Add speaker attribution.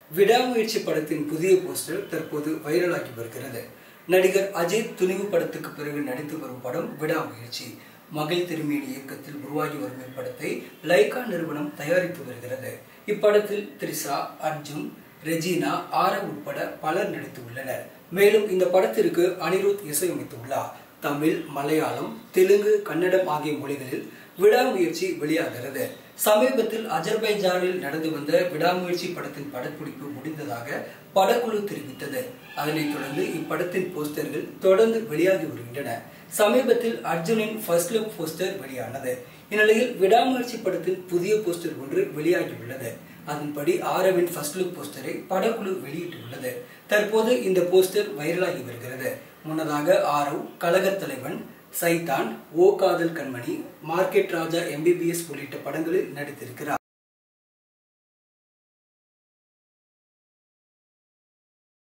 Speaker 1: விடாமுயற்சி படத்தின் புதிய போஸ்டர் தற்போது வைரலாகி வருகிறது நடிகர் அஜித் துணிவு படத்துக்கு பிறகு நடித்து வரும் படம் விடாமுயற்சி மகள் திருமேனி இயக்கத்தில் உருவாகி வரும் இப்படத்தை லைகா நிறுவனம் தயாரித்து வருகிறது இப்படத்தில் த்ரிஷா அர்ஜுன் ரெஜினா ஆரவ் உட்பட பலர் நடித்துள்ளனர் மேலும் இந்த படத்திற்கு அனிருத் இசையமைத்துள்ளார் தமிழ் மலையாளம் தெலுங்கு கன்னடம் ஆகிய மொழிகளில் விடாமுயற்சி வெளியாகிறது சமீபத்தில் அஜர்பைஜானில் நடந்து வந்த விடாமுயற்சி படத்தின் படப்பிடிப்பு முடிந்ததாக படக்குழு தெரிவித்தது அதனைத் தொடர்ந்து இப்படத்தின் போஸ்டர்கள் தொடர்ந்து வெளியாகி வருகின்றன சமீபத்தில் அர்ஜுனின் ஃபர்ஸ்ட் லுக் போஸ்டர் வெளியானது இந்நிலையில் விடாமுயற்சி படத்தின் புதிய போஸ்டர் ஒன்று வெளியாகியுள்ளது அதன்படி ஆரவின் ஃபர்ஸ்ட் லுக் போஸ்டரை படக்குழு வெளியிட்டுள்ளது தற்போது இந்த போஸ்டர் வைரலாகி வருகிறது முன்னதாக ஆரவ் கழகத் தலைவன் சைதான் ஓ காதல் கண்மணி மார்க்கெட் ராஜா எம்பிபிஎஸ் உள்ளிட்ட படங்களில் நடித்திருக்கிறார்